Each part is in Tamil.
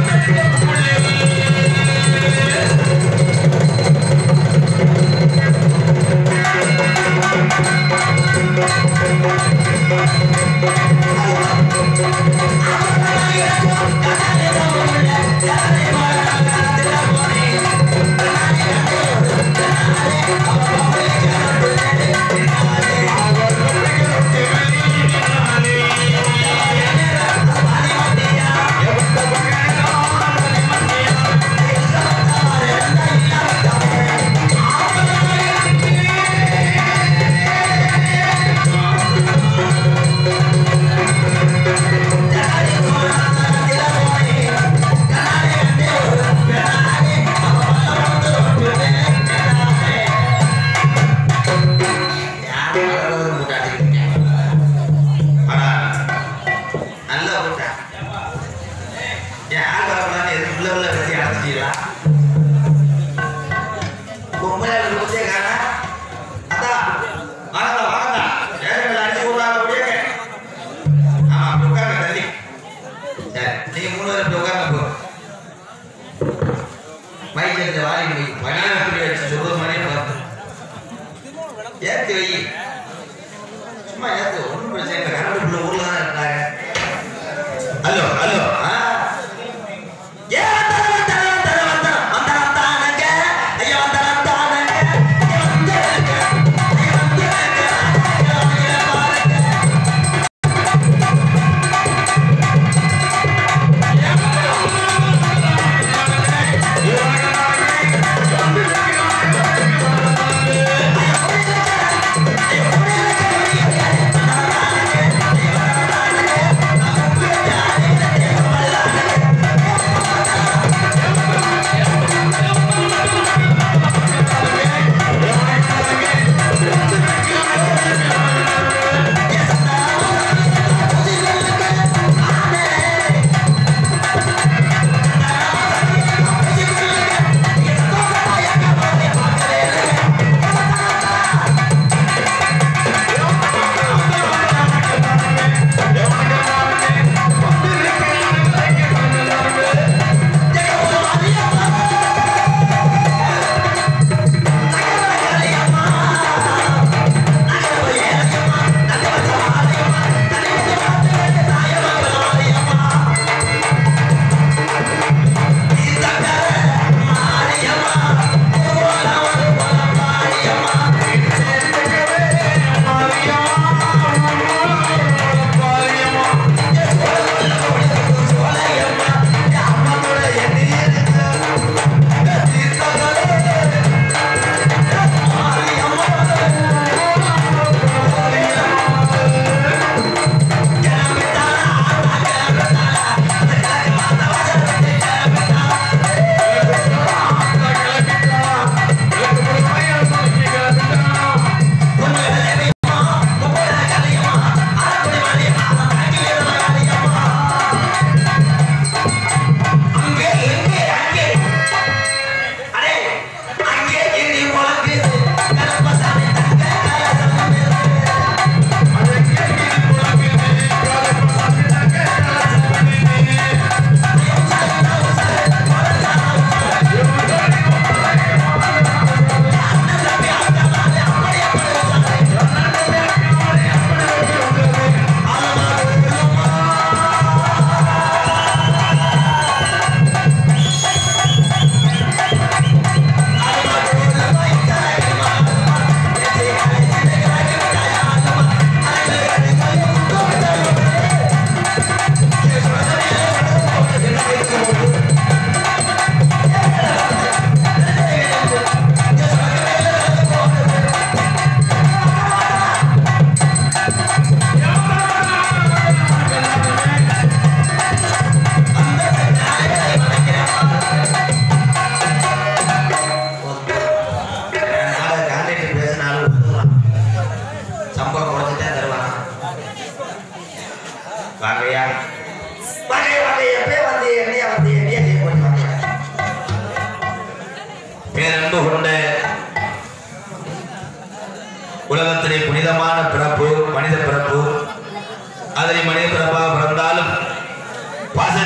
நீங்க மூணு பேரும் இப்படி உட்கார்ந்து போ மைக் எடுத்த வாரி வை மணியை அப்படி வச்சு சொல்ற மாதிரியே பார்த்து ஏத்தி வை சும்மா ஏத்து ஒன்றும் பிரச்சனை இல்லை கரண்டுக்குள்ள ஊர்ல தான் இருக்காங்க ஹலோ ஹலோ ஆ ஏ வந்தாரம் வந்தாரம் வந்தாரம் வந்தாரம் வந்தாரம் தானங்க ஐயா வந்தாரம் தானங்க ஐயா வந்தாரங்க ஐயா வந்தாரங்க ஐயா பாருங்க ஐயா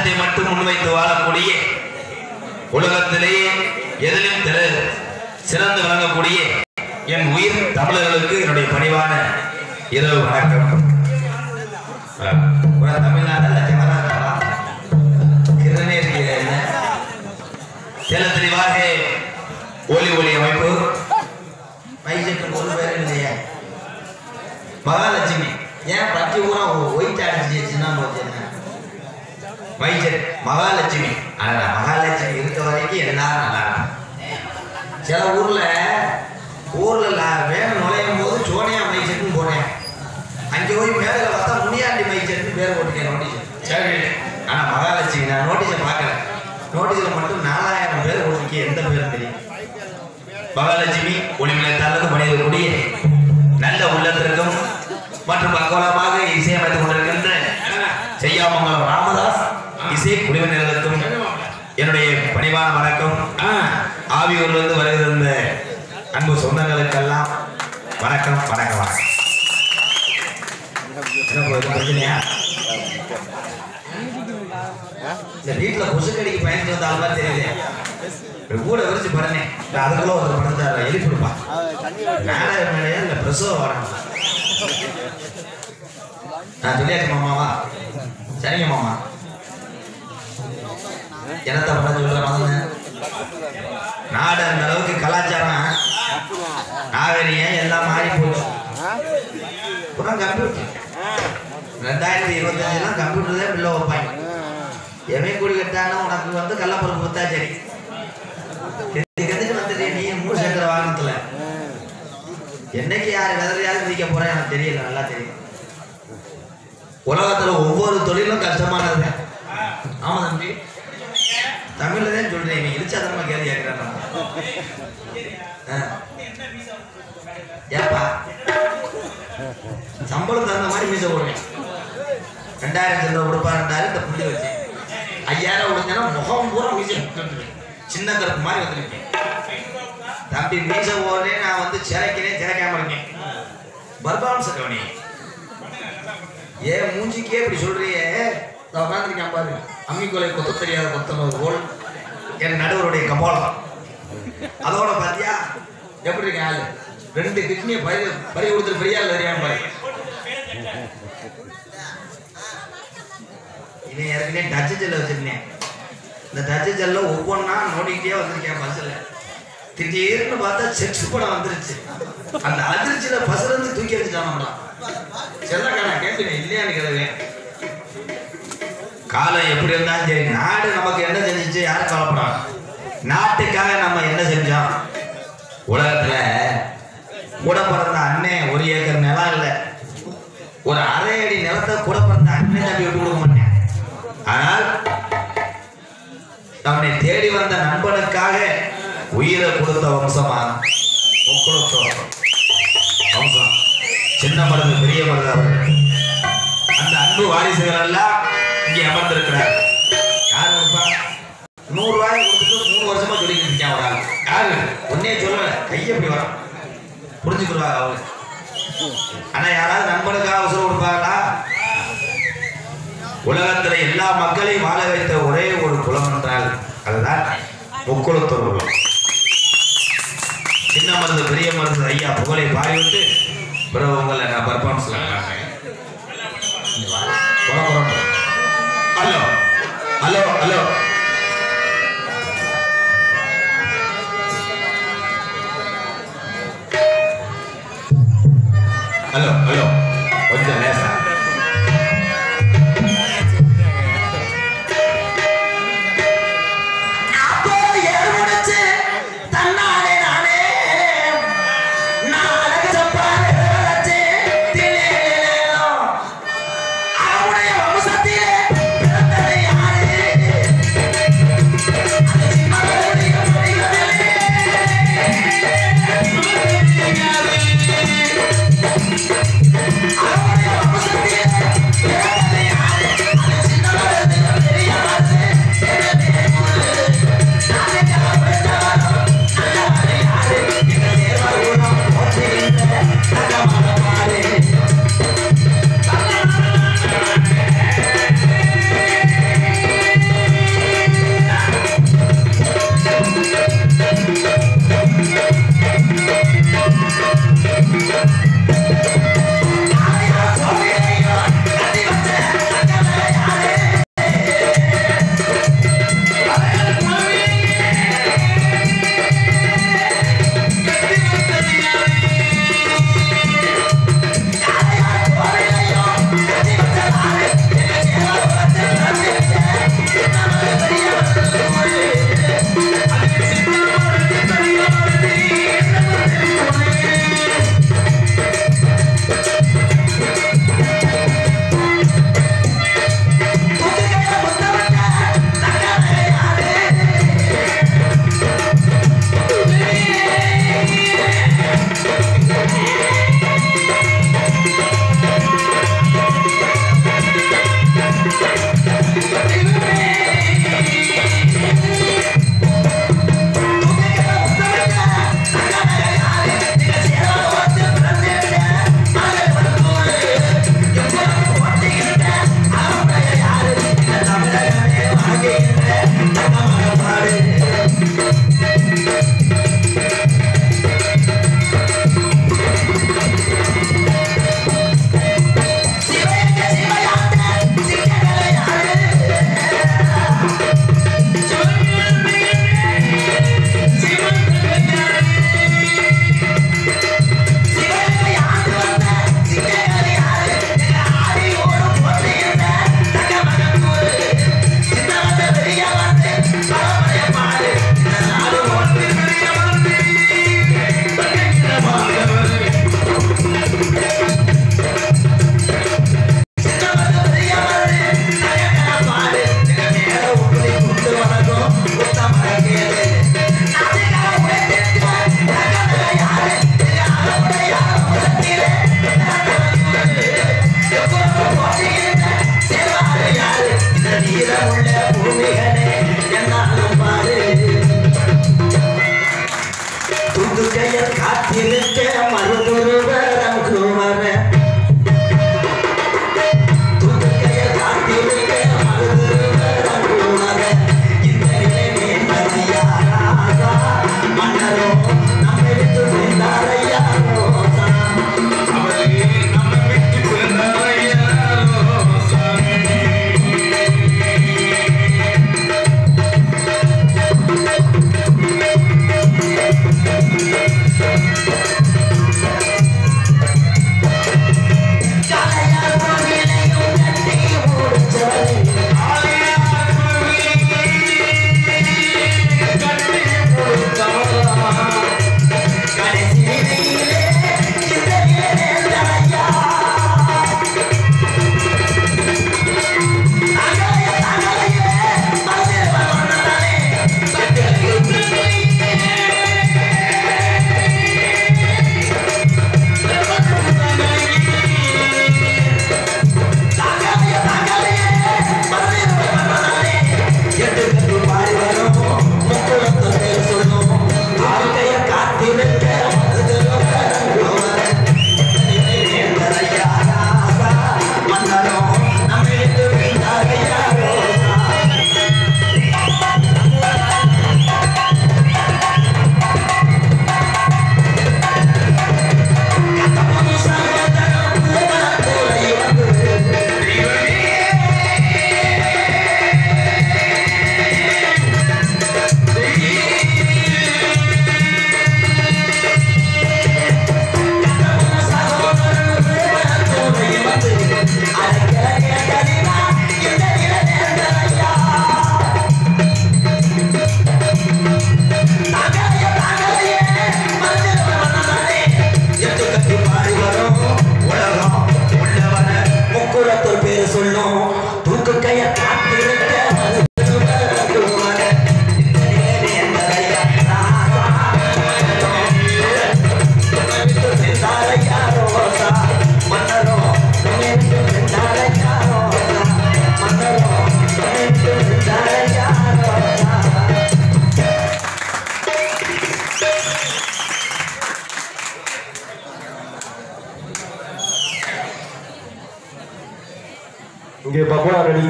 அன்னத்தை மட்டும் முன்வைத்து வாழக்கூடிய உலகத்திலேயே எதிலும் திற சிறந்து விளங்கக்கூடிய என் உயிர் தமிழர்களுக்கு என்னுடைய பணிவான இரவு வணக்கம் ஒரு தமிழ்நாடு லட்சணமா இருக்கலாம் கிருநேரி என்ன தெல தெளிவாக ஒலி ஒளி அமைப்பு மைசெட்டு ஒரு பேர் இல்லையா மகாலட்சுமி ஏன் பட்டி ஊரா ஒயிட் அடிச்சு சின்ன போச்சு என்ன மைசெட் மகாலட்சுமி ஆனா மகாலட்சுமி இருக்க வரைக்கும் எல்லாரும் நல்லா இருக்கும். சில ஊர்ல ஊர்ல ல- வேணும் நுழையும் போது சோனியா மைசெட்னு போனேன் அங்கே போய் மேலே பார்த்தா முனியாண்டி மைசெட்னு பேர் போட்டுக்கேன் நோட்டீஸ் சரி ஆனா மகாலட்சுமி நான் நோட்டீஸை பார்க்கல நோட்டீஸில் மட்டும் நாலாயிரம் பேர் போட்டுருக்கேன் எந்த பேரும் தெரியும் மகாலட்சுமி ஒளிமலைத்தாளுக்கு பணியக்கூடிய நல்ல உள்ளத்திற்கும் மற்றும் பக்கவலமாக இசையமைத்துக் கொண்டிருக்கின்ற செய்யாமங்கலம் ராமதாஸ் இசை குழுவினர்களுக்கும் என்னுடைய பணிவான வணக்கம் ஆவியூர்லேருந்து வருகிற அன்பு சொந்தங்களுக்கெல்லாம் வணக்கம் வணக்கம் வணக்கம் என்ன bro, இது பிரச்சனையா இந்த வீட்டுல கொசுக்கடிக்கு பயந்து வந்த ஆள் மாதிரி தெரியலையா இப்படி கூட விரிச்சு பாருங்க அதுக்குள்ள ஒரு படத்தை எழுப்பி கொடுப்பா நாடக மேலையா இல்ல பிரசவ வாடம் நான் சொல்லியாச்சு மாமாவா சரிங்க மாமா என்னத்த பண்ண சொல்ற மாதிரி நாடு அந்த அளவுக்கு கலாச்சாரம் நாகரிகம் எல்லாம் மாறி போச்சு அப்புறம் கம்ப்யூட்டர் ரெண்டாயிரத்தி இருபத்தஞ்சுலாம் கம்ப்யூட்டர்லேயே பில்ல வைப்பாங்க எவன் கூடி கட்டானா உனக்கு வந்து கள்ளப்பருப்பு வித்தா சரி கத்துக்கு வந்துட்டு நீ மூணு சக்கர வாகனத்துல என்னைக்கு யார் வெதறையாவது மிதிக்க போறேன் எனக்கு தெரியல நல்லா தெரியும் உலகத்துல ஒவ்வொரு தொழிலும் கஷ்டமானது ஆமா தம்பி தமிழ்ல தான் சொல்றேன் நீ இழிச்சாதனமா கேள்வி கேட்கிறேன் ஏப்பா சம்பளம் தகுந்த மாதிரி மீச போடுவேன் ரெண்டாயிரம் சில்லற கொடுப்பா ரெண்டாயிரம் இந்த புள்ளி வச்சேன் ஐயாயிரம் விழுந்தேன்னா முகம் பூரா மீச விட்டுருவேன் சின்ன கருப்பு மாதிரி வந்துருக்கேன் தம்பி மீச போடுறே நான் வந்து சிறைக்கிறேன் சிறைக்காம இருக்கேன் பர்பாம்ச கவனி ஏன் மூஞ்சிக்கே இப்படி சொல்றியே நான் உட்காந்துருக்கேன் பாரு அம்மிக்கொலை கொத்த தெரியாத கொத்தனூர் போல் என் நடுவருடைய கபாலம் அதோட பாத்தியா எப்படி இருக்கேன் ஆளு ரெண்டு கிட்னியை பறி பறி கொடுத்துட்டு பெரிய ஆள் தெரியாம பாரு இவன் ஏற்கனவே டச்சு ஜெல்ல வச்சிருந்தேன் இந்த டச்சு ஜெல்ல ஒவ்வொன்றா நோண்டிக்கிட்டே வந்திருக்கேன் பஸ்ஸில் திடீர்னு பார்த்தா செக்ஸ் படம் வந்துருச்சு அந்த அதிர்ச்சியில பஸ்ல இருந்து தூக்கி அடிச்சுட்டான் செல்லக்கான கேட்டேன் இல்லையான்னு கேளுவேன் காலம் எப்படி இருந்தாலும் சரி நாடு நமக்கு என்ன செஞ்சுச்சு யாரும் கவலைப்படாது நாட்டுக்காக நம்ம என்ன செஞ்சோம் உலகத்துல கூட பிறந்த அண்ணன் ஒரு ஏக்கர் நிலம் இல்லை ஒரு அரை அடி நிலத்தை கூட பிறந்த அண்ணன் தம்பி விட்டு கொடுக்க மாட்டேன் ஆனால் நம்மை தேடி வந்த நண்பனுக்காக உயிரை கொடுத்த வம்சமா முக்குளத்தோர் வம்சம் சின்ன மருது பெரிய மருது அவர்கள் அந்த அன்பு வாரிசுகள் எல்லாம் இங்கே அமர்ந்திருக்கிறார் யார் இருப்பா நூறு ரூபாய் கொடுத்துட்டு மூணு வருஷமா சொல்லிட்டு இருக்கான் ஒரு ஆள் யாரு ஒன்னே சொல்லல கையை எப்படி வரும் புரிஞ்சுக்கிடுவாங்க அவங்க ஆனா யாராவது நண்பனுக்காக உசுறு கொடுப்பாங்களா உலகத்துல எல்லா மக்களையும் வாழ வைத்த ஒரே ஒரு குலம் என்றால் அதுதான் முக்குளத்தூர் குலம் சின்ன மருந்து பெரிய மருந்து ஐயா புகழை பாடிவிட்டு பிறகு உங்களை நான் பர்ஃபார்மன்ஸ்ல hello hello hello hello hello கொஞ்சம் லேசா அப்போ ஏறுமுடிச்சு தன்னாலே நானே நாளக சப்பாரு வச்சு திலேலேலோ அவனுடைய வம்சத்திலே பிறந்தது யாரு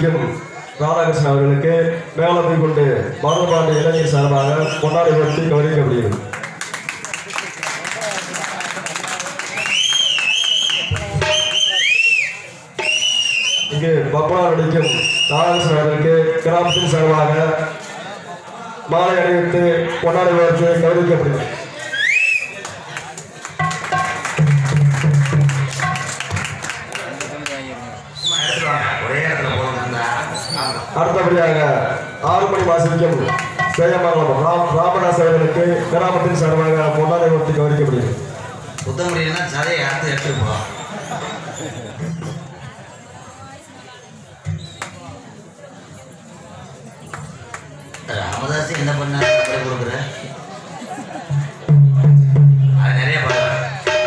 நடிக்கும் ராதாகிருஷ்ணன் அவர்களுக்கு மேலத்தை கொண்டு மருதபாண்டி இளைஞர் சார்பாக கொண்டாடி வெட்டி கௌரவிக்கப்படுகிறது இங்கு பப்பனா நடிக்கும் ராதாகிருஷ்ணன் அவர்களுக்கு கிராமத்தின் சார்பாக மாலை அணிவித்து கொண்டாடி வைத்து கௌரவிக்கப்படுகிறது சும்மா எடுத்துட்டு வாங்க ஒரே இடத்துல போகணும்னா அடுத்தபடியாக ஆறு மணி மாசிக்கும் சேயமங்கலம் ராம் ராமதாஸ் அவர்களுக்கு கிராமத்தின் சார்பாக கொண்டாடி வைத்து கௌரவிக்கப்படுகிறது புத்தமுடினா சதையை அறுத்து எடுத்துட்டு போ ராமதாஸ் என்ன பண்ணாரு அப்படி கொடுக்குற அது நிறைய பாருங்க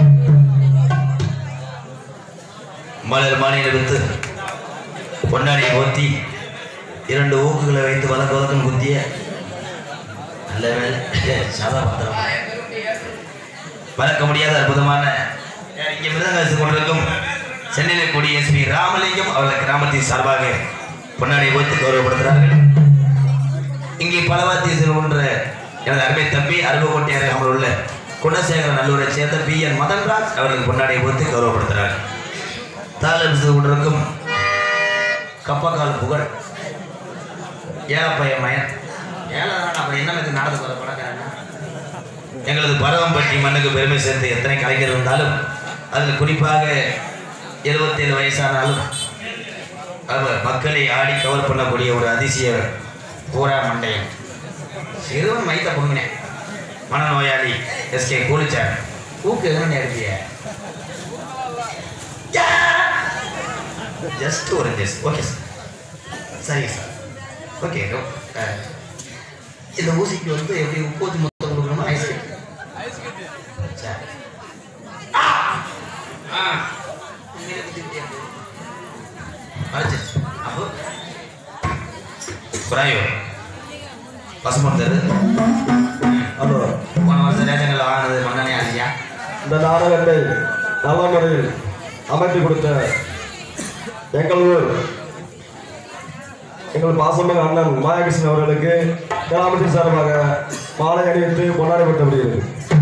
மலர் மானியில் வித்து பொன்னாடியை கொத்தி இரண்டு ஊக்குகளை வைத்து வழக்கு வழக்கம் குத்திய நல்ல வேலை சதா பத்திரம் மறக்க முடியாத அற்புதமான இங்கே மிருதங்க வச்சு கொண்டிருக்கும் சென்னையில் கூடிய எஸ்பி ராமலிங்கம் அவர்கள் கிராமத்தின் சார்பாக பொன்னாடியை வைத்து கௌரவப்படுத்துகிறார்கள் இங்கே பலவாத்தி ஒன்ற எனது அருமை தம்பி அருகோட்டை அருகாமல் உள்ள குணசேகர நல்லூரை சேர்ந்த பி என் மதன்ராஜ் அவர்கள் பொன்னாடியை வைத்து கௌரவப்படுத்துகிறார் தாளம் செய்து கொண்டிருக்கும் கப்பக்கால் புகழ் ஏழப்பைய மயன் ஏழை தான் அப்போ என்ன மாதிரி நாடகம் வர படக்காரங்க எங்களது பரவம்பட்டி மண்ணுக்கு பெருமை சேர்த்து எத்தனை கலைஞர் இருந்தாலும் அதில் குறிப்பாக எழுபத்தேழு வயசானாலும் அவர் மக்களை ஆடி கவர் பண்ணக்கூடிய ஒரு அதிசய பூரா மண்டையன் சிறுவன் மைத்த பொண்ணுனேன் மனநோயாளி எஸ்கே கூலிச்சார் ஊக்கு எதுன்னு எடுத்திய ஜஸ்ட் ஒரு ஜஸ்ட் ஓகே சார் சரிங்க சார் ஓகே இந்த ஊசிக்கு வந்து எப்படி உப்பூத்தி மொத்தம் கொடுக்கணுமா ஐஸ் கட்டி சரி ஆ! ஆ! இங்கே குத்திக்கிட்டே இருக்கு. அழைச்சிருச்சு. அப்போ குராயோ பசுமன் தெரு ஹலோ போன வருஷம் ரேஷன்கள் வாங்கினது மண்ணனே ஆசியா இந்த நாடகத்தை நல்ல முறையில் அமைத்து கொடுத்த எங்கள் ஊர் எங்கள் பாசமிகு அண்ணன் மாயகிருஷ்ணன் அவர்களுக்கு கிராமத்தின் சார்பாக மாலை அணிவித்து கொண்டாடப்பட்டப்படுகிறது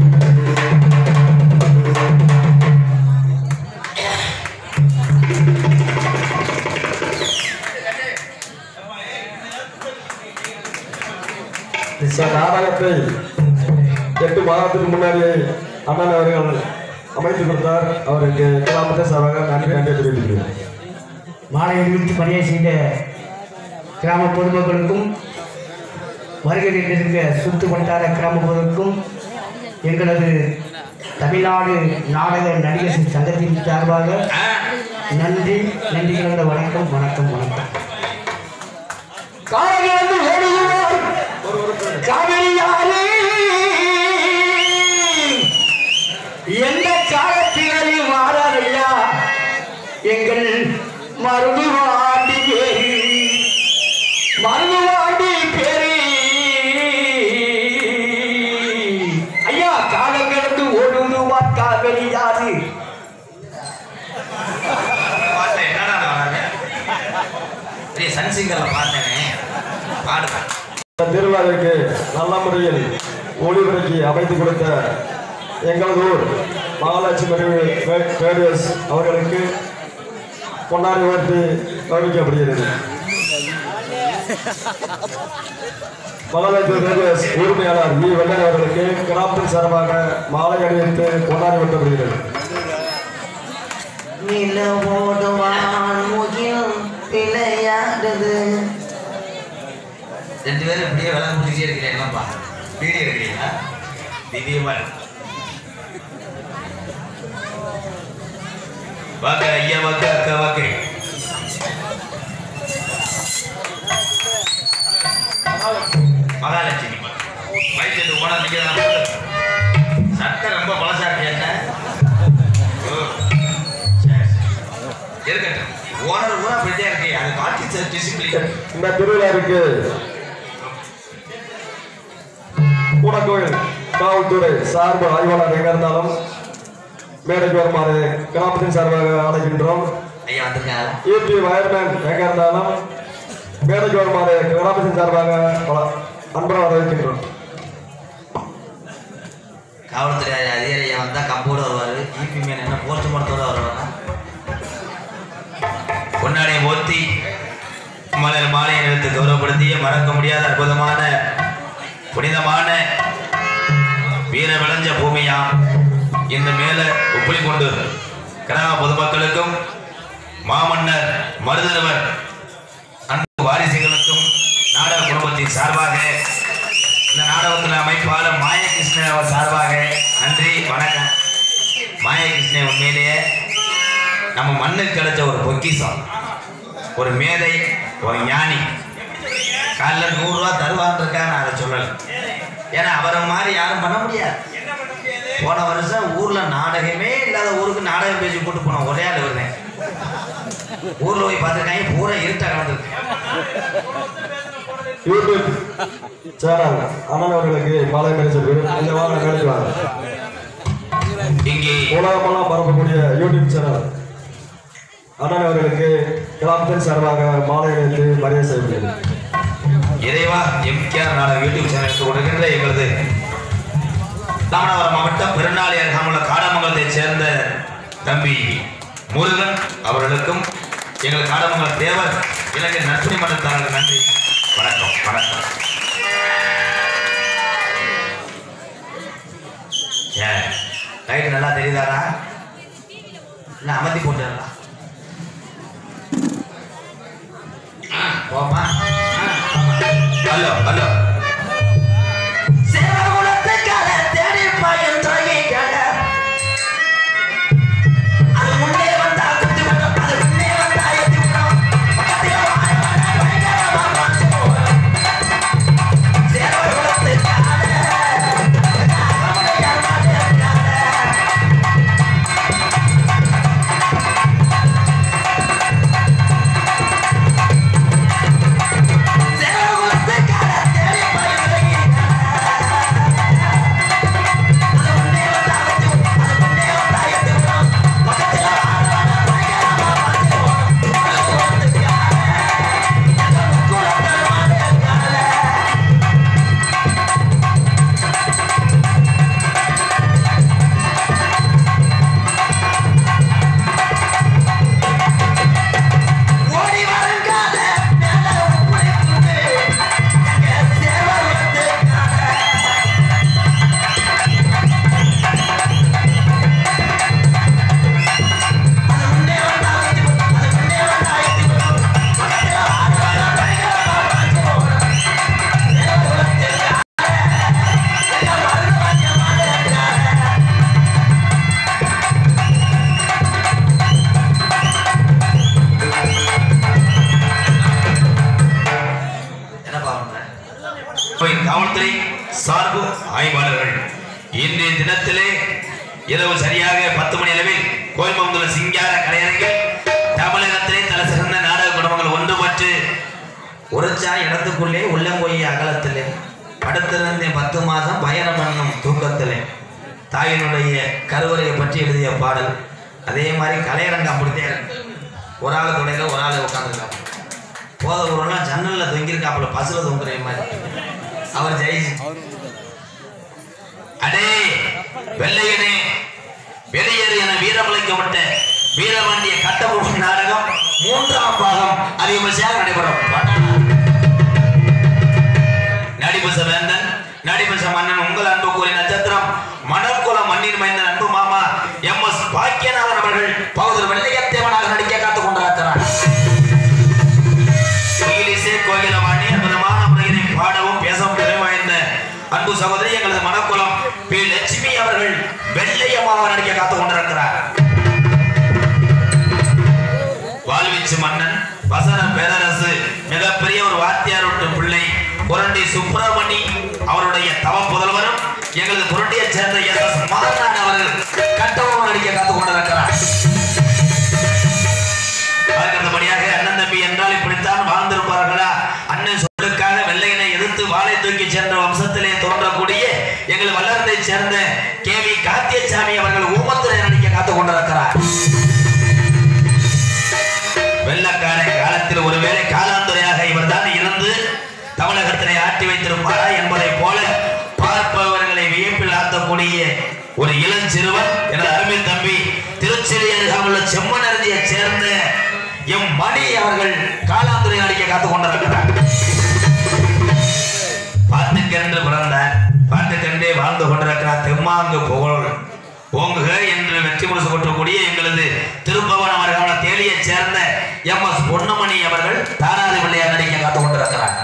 இந்த நாடகத்தை எட்டு மாதத்துக்கு முன்னாடியே அண்ணன் அவர்கள் அமைத்து கொடுத்தார் அவருக்கு கிராமத்தை சார்பாக நன்றி நன்றி தெரிவிக்கிறேன் மாலை அணிவித்து பணியை செய்த கிராம பொதுமக்களுக்கும் வருகை இருக்க சுத்து வட்டார கிராம பொதுக்கும் எங்களது தமிழ்நாடு நாடக நடிகர் சங்கத்தின் சார்பாக நன்றி நன்றி கலந்த வணக்கம் வணக்கம் வணக்கம் காலையிலிருந்து ஓடுகிறோம் காவிரியாரே எந்த காலத்திலையும் மாறாதையா எங்கள் மருதுவாண்டி பேரு மருதுவாண்டி பேரு ஐயா காலம் கடந்து ஓடுதுவா காவிரியாது பாட்டில் என்னடா வராங்க பெரிய சன்சிங்கரில் பார்த்தேனே பாடுவேன் இந்த திருவிழாவிற்கு நல்ல முறையில் ஒளிபரப்பி அமைத்து கொடுத்த எங்களது ஊர் மகாலட்சுமி ரேடியோஸ் அவர்களுக்கு கொண்டாடி வைத்து கவனிக்கப்படுகிறது மகாலட்சுமி ரேடியோஸ் உரிமையாளர் வி வெள்ளன் அவர்களுக்கு கிராமத்தின் சார்பாக மாலை அணிவித்து கொண்டாடி வைக்கப்படுகிறது நிலவோடுவான் முகில் விளையாடுது ரெண்டு பேரும் இப்படியே விலை முடிச்சுட்டே இருக்கிறேன் என்னப்பா வீடியோ எடுக்கிறீங்களா திவ்யமா இருக்கு. வாங்க ஐயா வாங்க அக்கா வாங்க மகாலட்சுமி வயசு ஓனர் நிற்கிறான் சட்டை ரொம்ப பழசா இருக்கு என்ன ஓ, சரி, சரி. இருக்கட்டும் ஓனர் ஊரா போயிட்டே இருக்கு அது பாட்டி டிசிப்ளின் இந்த திருவிழாவிற்கு கூடக்கோயில் காவல்துறை சார்பு ஆய்வாளர் எங்க இருந்தாலும் மேடைக்கு வருமாறு கிராமத்தின் சார்பாக அழைக்கின்றோம் ஐயா வந்திருக்காங்களா ஈபி வயர்மேன் எங்க இருந்தாலும் மேடைக்கு வருமாறு கிராமத்தின் சார்பாக பல அன்புடன் வரவேற்கின்றோம் காவல்துறை அதிகாரி வந்தா கம்போட வருவாரு இபி மேன் என்ன போஸ்ட் மரத்தோட வருவாங்க பொன்னாடைய போர்த்தி மலர் மாலையை நிறுத்து கௌரவப்படுத்திய மறக்க முடியாத அற்புதமான புனிதமான வீர விளைஞ்ச பூமியாம் இந்த மேல உப்புளி கொண்டு கிராம பொதுமக்களுக்கும் மாமன்னர் மருதனவர் அன்பு வாரிசுகளுக்கும் நாடக குடும்பத்தின் சார்பாக இந்த நாடகத்தில் அமைப்பாளர் மாயகிருஷ்ணன் அவர் சார்பாக நன்றி வணக்கம் மாயகிருஷ்ணன் உண்மையிலேயே நம்ம மண்ணுக்கு கிடைச்ச ஒரு பொக்கிஷம் ஒரு மேதை ஒரு ஞானி காலைல நூறுரூவா தருவான்னு இருக்கா நான் அதை சொல்லலை ஏன்னா அவரை மாதிரி யாரும் பண்ண முடியாது போன வருஷம் ஊர்ல நாடகமே இல்லாத ஊருக்கு நாடகம் பேசி போட்டு போன ஒரே ஆள் வருவேன் ஊர்ல போய் பார்த்துருக்காங்க பூரா இருட்டா கலந்துருக்கு யூடியூப் சேனல் அண்ணன் அவர்களுக்கு மாலை மேலே செல்வீர்கள் இந்த வாரம் மேடைக்கு வாங்க இங்கே உலகமெல்லாம் பரப்பக்கூடிய யூடியூப் சேனல் அண்ணன் அவர்களுக்கு கிராமத்தின் சார்பாக மாலை அணிவித்து மரியாதை செய்கிறேன் இறைவா எம்கேஆர் நாடக யூடியூப் சேனலுக்கு கொடுக்கின்ற எங்களது ராமநாதபுரம் மாவட்டம் பெருநாளி அருகாமுள்ள காடமங்கலத்தைச் சேர்ந்த தம்பி முருகன் அவர்களுக்கும் எங்கள் காடமங்கலம் தேவர் இலங்கை நற்பணி மன்றத்தாளர்கள் நன்றி வணக்கம் வணக்கம் ஏன் லைட் நல்லா தெரியுதாடா இல்லை அமர்த்தி போட்டுடலாம் போமா ஹலோ ஹலோ சேவகுலத்துக்கார தேடி பாயும் துறையைக்காக அது முன்னே வந்தா குத்தி விடும் அது முன்னே வந்தா எத்தி விடும் பக்கத்துல வாழ வாழ பயங்கரமா மாத்து போடும் சேவகுலத்துக்கார நம்முடைய மாதேக்கார சேவகுலத்துக்கார தேடி பாயும் துறையைக்காக அது முன்னே வந்தா குத்தி விடும் அது முன்னே வந்தா எத்தி விடும் பக்கத்துல வாழ வாழ பயங்கரமா மாத்து போடும் சேவகுலத்துக்கார எங்க குலத்தர் மாதேக்கார ஓடி வருங்கால மேல உப்புளிக்குது எங்க சேவகத்துக்காக அது முன்னே வந்தா எத்தி விடும் அது முன்னே வந்தா எத்தி விடும் பக்கத்துல ஆடு வர பயங்கரமா பாஞ்சு போடும் சேவகத்துக்காக எங்க மருதவாஜ மாதேக்காக என்னப்பா அவங்க கோயில் காவல்துறை சார்பு ஆய்வாளர்கள் இன்றைய தினத்திலே இரவு சரியாக பத்து மணி அளவில் கோயம்புத்தூர் சிங்கார கலைஞர்கள் தமிழகத்திலே தலை சிறந்த நாடக குடும்பங்கள் ஒன்றுபட்டு உரைச்சா இடத்துக்குள்ளே உள்ளங்கொய்ய அகலத்திலே படுத்திருந்தேன் பத்து மாதம் பயணம் பண்ணும் தூக்கத்திலே தாயினுடைய கருவறையை பற்றி எழுதிய பாடல் அதே மாதிரி கலையரங்கம் அப்படித்தான் இருக்கு ஒரு ஆள் துணையில ஒரு ஆள் உட்காந்துருக்காங்க போத ஊரெல்லாம் ஜன்னல்ல தொங்கியிருக்காப்புல பஸ்ல தொங்குற மாதிரி அவர் ஜெயிச்சு அடே வெள்ளையனே வெளியேறு என வீரமளிக்கப்பட்ட வீரபாண்டிய கட்டபொம்மன் நாடகம் மூன்றாம் பாகம் அதிகபட்சமாக நடைபெறும் நடிபச வேந்தன் நடிபச மன்னன் உங்கள் அன்பு கூறிய நட்சத்திரம் மணற்குல மண்ணின் மைந்தன் அன்பு மாமா எம் எஸ் பாக்கியநாதன் அவர்கள் பகுதியில் வெள்ளையத்தேவனாக நடிக்க காத்துக் கொண்டிருக்கிறார் கோயிலிசை கோகிலவாணி அற்புதமான முறையினை பாடவும் பேசவும் திறமை வாய்ந்த அன்பு சகோதரி எங்களது மனக்குலம் பி லட்சுமி அவர்கள் வெள்ளையம்மாவை நடிக்க காத்துக் கொண்டிருக்கிறார் வாழ்வீச்சு மன்னன் வசன பேரரசு மிகப்பெரிய ஒரு வாத்தியார் விட்டு பிள்ளை புரண்டி சுப்பிரமணி அவருடைய தவ புதல்வரும் எங்களது புரண்டியைச் சேர்ந்த எஸ் எஸ் மாதநாடு அவர்கள் கட்டவும் நடிக்க காத்துக் கொண்டிருக்கிறார் அடுத்தபடியாக அண்ணன் தம்பி என்றால் இப்படித்தான் வாழ்ந்திருப்பார்களா அண்ணன் சொல்லுக்காக வெள்ளையனை எதிர்த்து வாளை தூக்கி சென்ற வம்சத்திலே தோன்றக்கூடிய எங்கள் வல்லரத்தைச் சேர்ந்த கே வி காத்தியசாமி அவர்கள் ஊமத்துறை நடிக்க காத்துக் கொண்டிருக்கிறார் வெள்ளக்காரன் காலத்தில் ஒருவேளை காலாந்துறையாக இவர்தான் இருந்து தமிழகத்திலே ஆட்டி வைத்திருப்பாரா என்பதைப் போல பார்ப்பவர்களை வியப்பில் ஆத்தக்கூடிய ஒரு இளஞ்சிறுவன் எனது அருமை தம்பி திருச்சிறை அருகாமுள்ள செம்மனர்ஜியை சேர்ந்த எம் மணி அவர்கள் காலாந்துரை அடிக்க காத்துக் கொண்டிருக்கிறார் பாட்டுக்கென்று பிறந்தார் பாட்டுக்கென்றே வாழ்ந்து கொண்டிருக்கிறார் தெம்மாங்கு புகழ் ஓங்குக என்று வெற்றி முரசு கொட்டக்கூடிய எங்களது திருப்பவனம் அவர்களான தேலியைச் சேர்ந்த எம் எஸ் பொன்னமணி அவர்கள் தாராதி பிள்ளையார் நடிக்க காத்துக் கொண்டிருக்கிறார்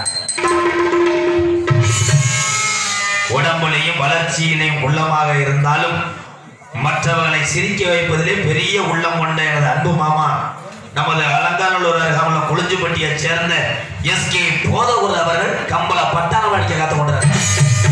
உடம்புலையும் வளர்ச்சியிலையும் உள்ளமாக இருந்தாலும் மற்றவர்களை சிரிக்க வைப்பதிலே பெரிய உள்ளம் கொண்ட எனது அன்பு மாமா நமது அலங்காநல்லூர் அருகாமல கொளிஞ்சுப்பட்டியைச் சேர்ந்த எஸ் கே போதகுரு அவர்கள் கம்பள பட்டாளம் அடிக்க காத்துக் கொண்டிருக்கிறார்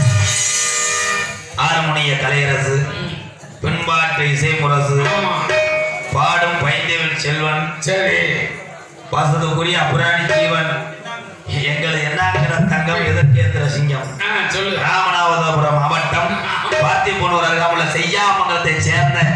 ஆறுமுனிய கலையரசு பின்பாட்டு இசை முரசு பாடும் பைந்தேவன் செல்வன் சரி வசதுக்குரிய அபுராணி ஜீவன் எங்களை என்னாங்கிற தங்கம் எதற்கேந்திர சிங்கம் ஆ சொல்லு ராமநாதபுரம் மாவட்டம் பார்த்திபனூர் அருகாமுள்ள செய்யாமங்கலத்தை சேர்ந்த